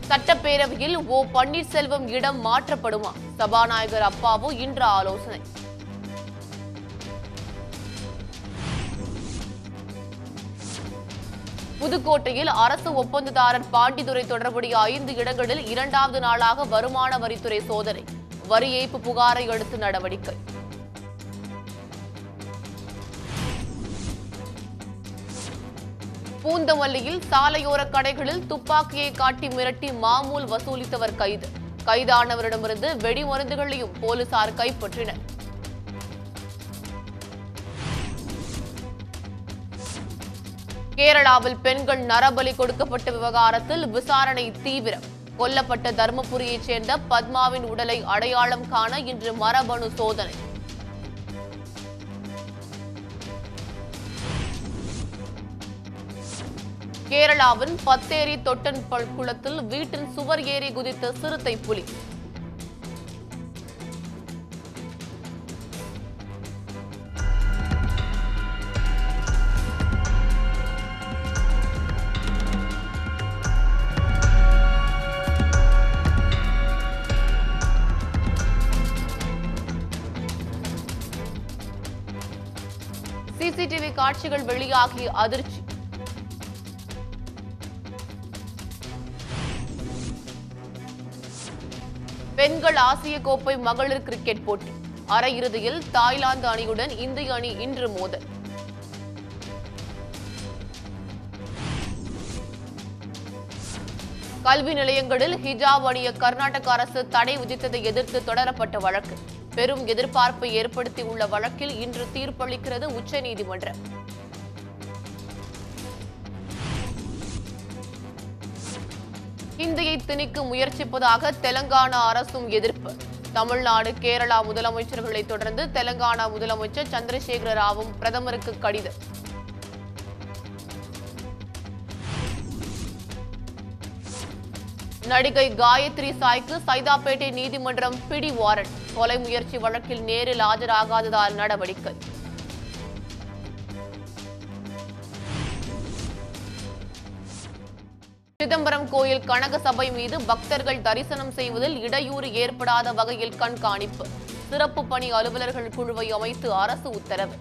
சட்டப்பேரவையில் ஓ பன்னீர்செல்வம் இடம் மாற்றப்படுமா சபாநாயகர் அப்பாவு இன்று ஆலோசனை புதுக்கோட்டையில் அரசு ஒப்பந்ததாரர் பாண்டித்துறை தொடர்புடைய ஐந்து இடங்களில் இரண்டாவது நாளாக வருமான வரித்துறை சோதனை வரி ஏய்ப்பு புகாரை அடுத்து நடவடிக்கை பூந்தமல்லியில் சாலையோர கடைகளில் துப்பாக்கியை காட்டி மிரட்டி மாமூல் வசூலித்தவர் கைது கைதானவரிடமிருந்து வெடிமருந்துகளையும் போலீசார் கைப்பற்றினர் கேரளாவில் பெண்கள் நரபலி கொடுக்கப்பட்ட விவகாரத்தில் விசாரணை தீவிரம் கொல்லப்பட்ட தர்மபுரியைச் சேர்ந்த பத்மாவின் உடலை அடையாளம் காண இன்று மரபணு சோதனை கேரளாவின் பத்தேரி தொட்டன் பல் குளத்தில் வீட்டின் சுவர் ஏறி குதித்த சிறுத்தை புலி சிசிடிவி காட்சிகள் வெளியாகி அதிர்ச்சி பெண்கள் ஆசிய கோப்பை மகளிர் கிரிக்கெட் போட்டி அரையிறுதியில் தாய்லாந்து அணியுடன் இந்திய அணி இன்று மோதல் கல்வி நிலையங்களில் ஹிஜாப் அணிய கர்நாடக அரசு தடை விதித்ததை எதிர்த்து தொடரப்பட்ட வழக்கு பெரும் எதிர்பார்ப்பை ஏற்படுத்தியுள்ள வழக்கில் இன்று தீர்ப்பளிக்கிறது உச்சநீதிமன்றம் ஹிந்தியை திணிக்க முயற்சிப்பதாக தெலங்கானா அரசும் எதிர்ப்பு தமிழ்நாடு கேரளா முதலமைச்சர்களை தொடர்ந்து தெலங்கானா முதலமைச்சர் சந்திரசேகர ராவும் பிரதமருக்கு கடிதம் நடிகை காயத்ரி சாய்க்கு சைதாப்பேட்டை நீதிமன்றம் பிடி வாரண்ட் கொலை முயற்சி வழக்கில் நேரில் ஆஜராகாததால் நடவடிக்கை சிதம்பரம் கோயில் கனக சபை மீது பக்தர்கள் தரிசனம் செய்வதில் இடையூறு ஏற்படாத வகையில் கண்காணிப்பு சிறப்பு பணி அலுவலர்கள் குழுவை அமைத்து அரசு உத்தரவு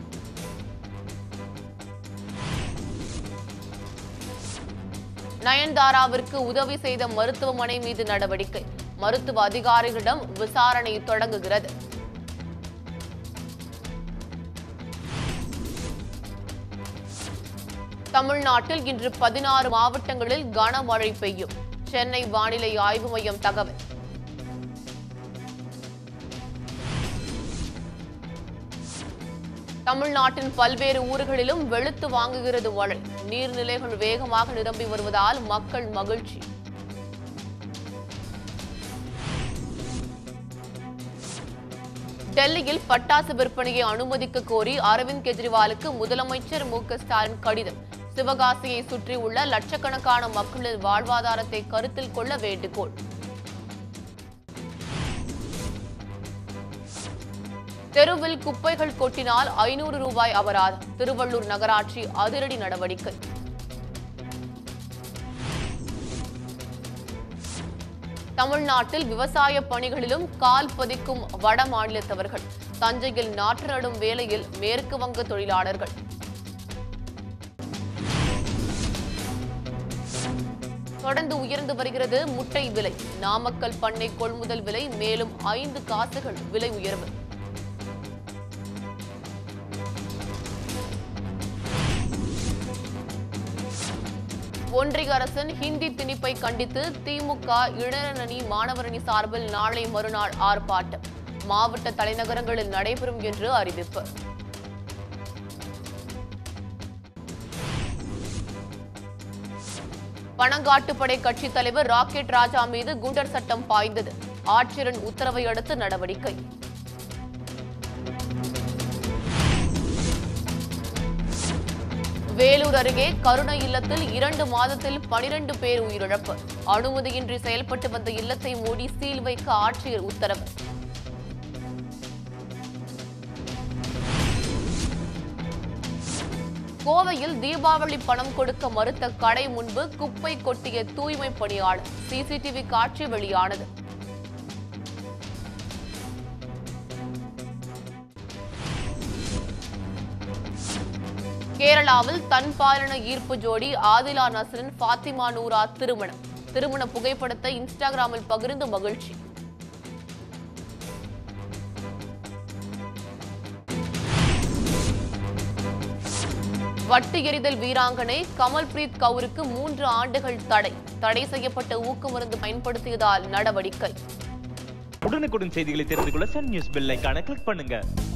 நயன்தாராவிற்கு உதவி செய்த மருத்துவமனை மீது நடவடிக்கை மருத்துவ அதிகாரிகளிடம் விசாரணை தொடங்குகிறது தமிழ்நாட்டில் இன்று பதினாறு மாவட்டங்களில் கனமழை பெய்யும் சென்னை வானிலை ஆய்வு மையம் தகவல் தமிழ்நாட்டின் பல்வேறு ஊர்களிலும் வெளுத்து வாங்குகிறது மழை நீர்நிலைகள் வேகமாக நிரம்பி வருவதால் மக்கள் மகிழ்ச்சி டெல்லியில் பட்டாசு விற்பனையை அனுமதிக்க கோரி அரவிந்த் கெஜ்ரிவாலுக்கு முதலமைச்சர் மு க ஸ்டாலின் கடிதம் சிவகாசியை சுற்றியுள்ள லட்சக்கணக்கான மக்களின் வாழ்வாதாரத்தை கருத்தில் கொள்ள வேண்டுகோள் தெருவில் குப்பைகள் கொட்டினால் ஐநூறு ரூபாய் அபராதம் திருவள்ளூர் நகராட்சி அதிரடி நடவடிக்கை தமிழ்நாட்டில் விவசாய பணிகளிலும் கால் பதிக்கும் வட மாநிலத்தவர்கள் தஞ்சையில் நாற்று நடும் வேளையில் மேற்கு வங்க தொழிலாளர்கள் தொடர்ந்து உயர்ந்து வருகிறது முட்டை விலை நாமக்கல் பண்ணை கொள்முதல் விலை மேலும் ஐந்து காசுகள் விலை உயர்வு ஒன்றிய அரசின் ஹிந்தி திணிப்பை கண்டித்து திமுக இளைஞரணி மாணவரணி சார்பில் நாளை மறுநாள் ஆர்ப்பாட்டம் மாவட்ட தலைநகரங்களில் நடைபெறும் என்று அறிவிப்பு பணங்காட்டுப்படை கட்சித் தலைவர் ராக்கெட் ராஜா மீது குண்டர் சட்டம் பாய்ந்தது ஆட்சியரின் உத்தரவை அடுத்து நடவடிக்கை வேலூர் அருகே கருணை இல்லத்தில் இரண்டு மாதத்தில் பனிரெண்டு பேர் உயிரிழப்பு அனுமதியின்றி செயல்பட்டு வந்த இல்லத்தை மூடி சீல் வைக்க ஆட்சியர் உத்தரவு கோவையில் தீபாவளி பணம் கொடுக்க மறுத்த கடை முன்பு குப்பை கொட்டிய தூய்மை பணியாளர் சிசிடிவி காட்சி வெளியானது கேரளாவில் தன் பாலின ஈர்ப்பு ஜோடி ஆதிலா நசரின் ஃபாத்திமா நூரா திருமணம் திருமண புகைப்படத்தை இன்ஸ்டாகிராமில் பகிர்ந்து மகிழ்ச்சி வட்டு எறிதல் வீராங்கனை கமல்பிரீத் கவுருக்கு மூன்று ஆண்டுகள் தடை தடை செய்யப்பட்ட ஊக்கமருந்து பயன்படுத்தியதால் நடவடிக்கை உடனுக்குடன் செய்திகளை தெரிந்து கொள்ள சன் நியூஸ் பெல் ஐகானை கிளிக் பண்ணுங்க